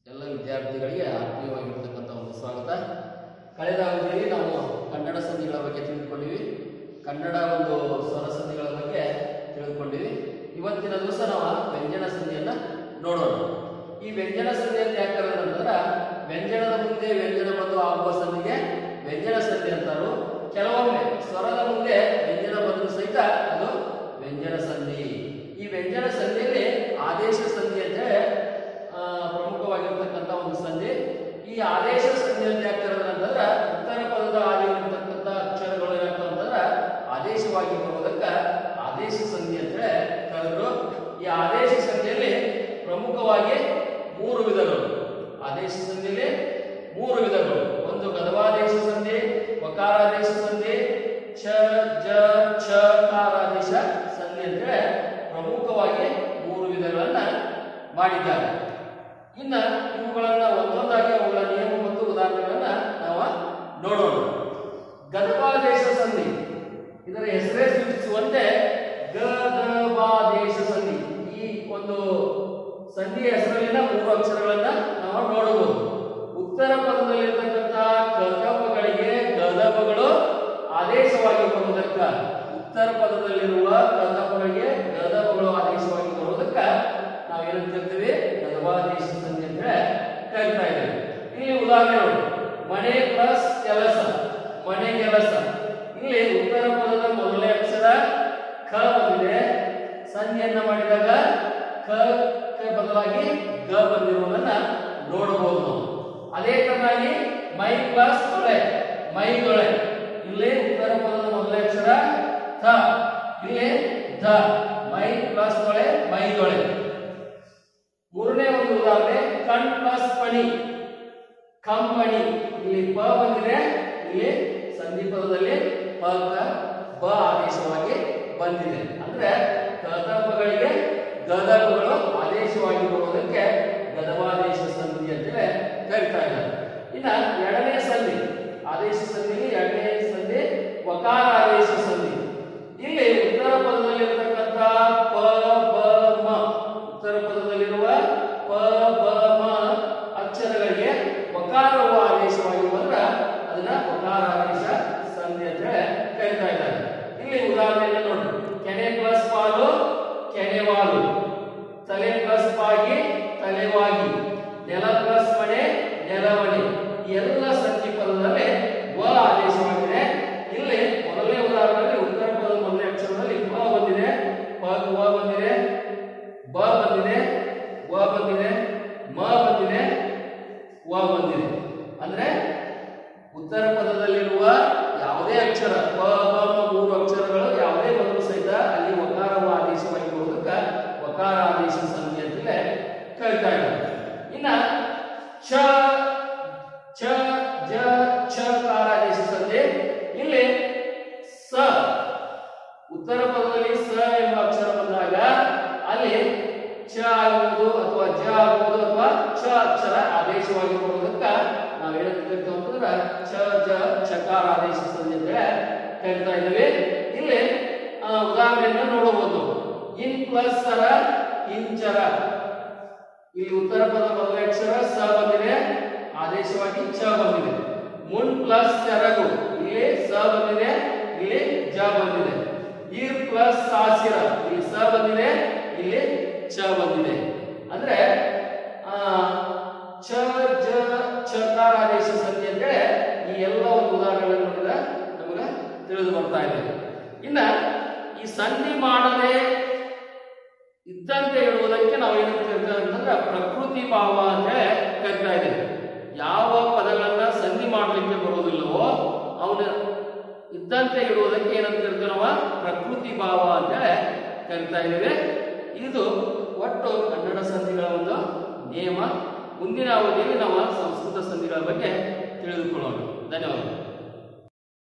ಎಲ್ಲ ವಿದ್ಯಾರ್ಥಿಗಳಿಗೆ ಆತ್ಮೀಯವಾಗಿರ್ತಕ್ಕಂಥ ಒಂದು ಸ್ವಾಗತ ಕಳೆದ ಅವಧಿಯಲ್ಲಿ ನಾವು ಕನ್ನಡ ಸಂಧಿಗಳ ಬಗ್ಗೆ ತಿಳಿದುಕೊಂಡಿವಿ ಕನ್ನಡ ಒಂದು ಸ್ವರ ಸಂಧಿಗಳ ಬಗ್ಗೆ ತಿಳಿದುಕೊಂಡಿವಿ ಇವತ್ತಿನ ದಿವಸ ನಾವು ವ್ಯಂಜನ ಸಂಧಿಯನ್ನ ನೋಡೋಣ ಈ ವ್ಯಂಜನ ಸಂಧಿ ಅಂತ ಯಾಕೆ ಕರೆಯೋದಂದ್ರೆ ವ್ಯಂಜನದ ಮುಂದೆ ವ್ಯಂಜನ ಬಂದು ಆಗುವ ಸಂಧಿಗೆ ವ್ಯಂಜನ ಸಂಧಿ ಅಂತಾರು ಕೆಲವೊಮ್ಮೆ ಸ್ವರದ ಮುಂದೆ ವ್ಯಂಜನ ಬಂದರೂ ಸಹಿತ ಅದು ವ್ಯಂಜನ ಸಂಧಿ ಈ ವ್ಯಂಜನ ಸಂಧಿಯಲ್ಲಿ ಆದೇಶ ಸಂಧಿ ಅಂತ ಹೇಳಿ ಆ, ಪ್ರಮುಖವಾಗಿರ್ತಕ್ಕಂಥ ಒಂದು ಸಂಧಿ ಈ ಆದೇಶ ಸಂಧಿ ಅಂತ ಯಾಕೆ ಕರೆದ್ರಂತಂದ್ರೆ ಉತ್ತರ ಪದದ ಆಗಿರ್ತಕ್ಕಂಥ ಅಕ್ಷರಗಳು ಏನಪ್ಪ ಅಂತಂದ್ರೆ ಆದೇಶವಾಗಿ ಬರುವುದಕ್ಕ ಆದೇಶ ಸಂಧಿ ಅಂತ ಹೇಳಿ ಕರೆದ್ರು ಈ ಆದೇಶ ಸಂಧಿಯಲ್ಲಿ ಪ್ರಮುಖವಾಗಿ ಮೂರು ವಿಧಗಳು ಆದೇಶ ಸಂಧಿಯಲ್ಲಿ ಮೂರು ವಿಧಗಳು ಒಂದು ಗದವಾದೇಶ ಸಂಧಿ ವಕಾರಾದೇಶ ಸಂಧಿ ಛ ಜ ಛ ಕಾರಾದೇಶ ಸಂಧಿ ಅಂತ ಹೇಳಿ ಪ್ರಮುಖವಾಗಿ ಮೂರು ವಿಧಗಳನ್ನ ಮಾಡಿದ್ದಾರೆ ಇನ್ನ ಇವುಗಳನ್ನ ಒಂದೊಂದಾಗಿ ಅವುಗಳ ನಿಯಮ ಮತ್ತು ಉದಾಹರಣೆಗಳನ್ನ ನಾವು ನೋಡೋಣ ಗದವಾದೇಶ ಸಂಧಿ ಇದರ ಹೆಸರೇ ಸೂಚಿಸುವಂತೆ ಗದವಾದೇಶ ಸಂಧಿ ಈ ಒಂದು ಸಂಧಿಯ ಹೆಸರಲ್ಲಿನ ಮೂರು ಅಕ್ಷರಗಳನ್ನ ನಾವು ನೋಡಬಹುದು ಉತ್ತರ ಪದದಲ್ಲಿರ್ತಕ್ಕಂಥ ಕದಪಗಳಿಗೆ ಗದಪಗಳು ಆದೇಶವಾಗಿ ಬರುವುದಕ್ಕ ಉತ್ತರ ಪದದಲ್ಲಿರುವ ಕದಪಗಳಿಗೆ ಗದಪಗಳು ಆದೇಶವಾಗಿ ಬರುವುದಕ್ಕ ನಾವೇನಂತ ಕರಿತೀವಿ ಗದವಾದೇಶ ಸಂಧಿ ಅಂತ ಹೇಳಿ ಕರಿತಾ ಇದ್ದೇವೆ ಇಲ್ಲಿ ಉದಾಹರಣೆ ನೋಡಿ ಮನೆ ಪ್ಲಸ್ ಕೆಲಸ ಮನೆ ಕೆಲಸ ಇಲ್ಲಿ ಉತ್ತರ ಪದದ ಮೊದಲನೇ ಅಕ್ಷರ ಖ ಬಂದಿದೆ ಸಂಧಿಯನ್ನ ಮಾಡಿದಾಗ ಖ ಕ್ಕೆ ಬದಲಾಗಿ ಗ ಬಂದಿರುವುದನ್ನ ನೋಡಬಹುದು ನಾವು ಅದೇ ತರನಾಗಿ ಮೈ ಪ್ಲಸ್ ತೊಳೆ ಮೈದೊಳೆ ಇಲ್ಲಿ ಉತ್ತರ ಪದದ ಮೊದಲನೇ ಅಕ್ಷರ ಥ ಇಲ್ಲಿ ಧ ಮೈ ಪ್ಲಸ್ ತೊಳೆ ಮೈದೊಳೆ ಮೂರನೇ ಒಂದು ಉದಾಹರಣೆ ಕಣ್ ಪ್ಲಸ್ ಪಣಿ ಕಂಪಣಿ ಇಲ್ಲಿ ಪ ಬಂದಿದೆ ಇಲ್ಲಿ ಸಂಧಿ ಪದದಲ್ಲಿ ಪ ಕ ಬ ಆದೇಶವಾಗಿ ಬಂದಿದೆ ಅಂದ್ರೆ ಗದಪಗಳಿಗೆ ಗದಪಗಳು ಆದೇಶವಾಗಿ ಬರುವುದಕ್ಕೆ ಗದವಾದೇಶ ಸಂಧಿ ಅಂತೇಳಿ ಕರಿತಾ ಇದ್ದಾರೆ ಇನ್ನ ಎರಡನೇ ಸಂಧಿ ಆದೇಶ ಸಂಧಿ ಎರಡನೇ ಸಂಧಿ ವಕಾರ ಆದೇಶ ಸಂಧಿ ಇಲ್ಲಿ ಉತ್ತರ ಪದದಲ್ಲಿರ್ತಕ್ಕಂಥ ಪ ಬ ಮ ಉತ್ತರ ಪದದಲ್ಲಿರುವ ಪ ಬ ಮ ಅಕ್ಷರಗಳಿಗೆ ವಕಾರವು ಆದೇಶವಾಗಿ ಬಂದ್ರೆ ಅದನ್ನ ವಕಾರ ಆದೇಶ ಸಂಧಿ ಅಂತ ಹೇಳಿ ಕರಿತಾ ಇದ್ದಾರೆ ಇಲ್ಲಿ ಉದಾಹರಣೆಯನ್ನು ನೋಡಿ ಕೆನೆ ಪ್ಲಸ್ ಪಾಲು ಕೆನೆವಾಲು ತಲೆ ಪ್ಲಸ್ ಪಾಗಿ ತಲೆವಾಗಿ ನೆಲ ಪ್ಲಸ್ ಮನೆ ನೆಲಮಣಿ ಈ ಎಲ್ಲ ಸಂಧಿ ಪದದಲ್ಲಿ ವ ಆದೇಶವಾಗಿದೆ ಇಲ್ಲಿ ಮೊದಲನೇ ಉದಾಹರಣೆಯಲ್ಲಿ ಉತ್ತರ ಪದದ ಮೊದಲನೇ ಅಕ್ಷರದಲ್ಲಿ ಪ ಬಂದಿದೆ ಪ ವ ಬಂದಿದೆ ಬ ಬಂದಿದೆ ವ ಬಂದಿದೆ ಮ ಬಂದಿದೆ ವ ಬಂದಿದೆ ಅಂದ್ರೆ ಉತ್ತರ ಪದದಲ್ಲಿರುವ ಯಾವುದೇ ಅಕ್ಷರ ಪ ಬ ಮ ಮೂರು ಅಕ್ಷರಗಳು ಯಾವುದೇ ಬಂದರೂ ಸಹಿತ ಅಲ್ಲಿ ವಕಾರವ ಆದೇಶವಾಗಿ ಬರುವುದಕ್ಕೆ ವಕಾರ ಆದೇಶ ಸಂಧಿ ಅಂತಲೇ ಕರಿತಾ ಇದ್ದಾರೆ ಇನ್ನ ಛ ಛ ಜ ಛ ಕಾರಾದೇಶ ಸಂಧಿ ಇಲ್ಲಿ ಸ ಉತ್ತರ ಪದದಲ್ಲಿ ಸ ಎಂಬ ಅಕ್ಷರ ಬಂದಾಗ ಅಲ್ಲಿ ಚ ಆಗುವುದು ಅಥವಾ ಜ ಆಗುವುದು ಅಥವಾ ಛ ಅಕ್ಷರ ಆದೇಶವಾಗಿ ಬರುವುದಕ್ಕ ನಾವು ಏನಂತ ಕರಿತೀವಿ ಅಂತಂದ್ರೆ ಛ ಜ ಛಕಾರ ಆದೇಶ ಸಂಧಿ ಅಂತ ಹೇಳಿ ಕರಿತಾ ಇದ್ದೀವಿ ಇಲ್ಲಿ ಆ, ಉದಾಹರಣೆಯನ್ನು ನೋಡಬಹುದು ಇನ್ ಪ್ಲಸ್ ಸರ ಇಂಚರ ಇಲ್ಲಿ ಉತ್ತರ ಪದ ಮೊದಲನೇ ಅಕ್ಷರ ಸ ಬಂದಿದೆ ಆದೇಶವಾಗಿ ಚ ಬಂದಿದೆ ಮುನ್ ಪ್ಲಸ್ ಸೆರಗು ಇಲ್ಲಿ ಸ ಬಂದಿದೆ ಇಲ್ಲಿ ಜ ಬಂದಿದೆ ಈರ್ ಪ್ಲಸ್ ಸಾಸಿರ ಇಲ್ಲಿ ಸ ಬಂದಿದೆ ಇಲ್ಲಿ ಚ ಬಂದಿದೆ ಅಂದ್ರೆ ಆ, ಚ ಜ ಚಕಾರ ಆದೇಶ ಸಂಧಿ ಅಂತೇಳಿ ಈ ಎಲ್ಲ ಒಂದು ಉದಾಹರಣೆಗಳನ್ನು ನೋಡಿದ್ರೆ ನಮಗೆ ತಿಳಿದು ಬರ್ತಾ ಇದೆ ಇನ್ನ ಈ ಸಂಧಿ ಮಾಡದೆ ಇದ್ದಂತೆ ಇಡುವುದಕ್ಕೆ ನಾವು ಏನಂತ ಕರಿತೇವೆ ಅಂತಂದ್ರೆ ಪ್ರಕೃತಿ ಭಾವ ಅಂತ ಹೇಳಿ ಕರಿತಾ ಇದ್ದೇವೆ ಯಾವ ಪದಗಳನ್ನ ಸಂಧಿ ಮಾಡಲಿಕ್ಕೆ ಬರುವುದಿಲ್ಲವೋ ಅವನ ಇದ್ದಂತೆ ಇಡುವುದಕ್ಕೆ ಏನಂತ ಕರಿತೇವೆ ನಾವು ಪ್ರಕೃತಿ ಭಾವ ಅಂತ ಹೇಳಿ ಕರಿತಾ ಇದ್ದೇವೆ ಇದು ಒಟ್ಟು ಕನ್ನಡ ಸಂಧಿಗಳ ಒಂದು ನಿಯಮ ಮುಂದಿನ ಅವಧಿಯಲ್ಲಿ ನಾವು ಸಂಸ್ಕೃತ ಸಂಧಿಗಳ ಬಗ್ಗೆ ತಿಳಿದುಕೊಳ್ಳೋಣ ಧನ್ಯವಾದಗಳು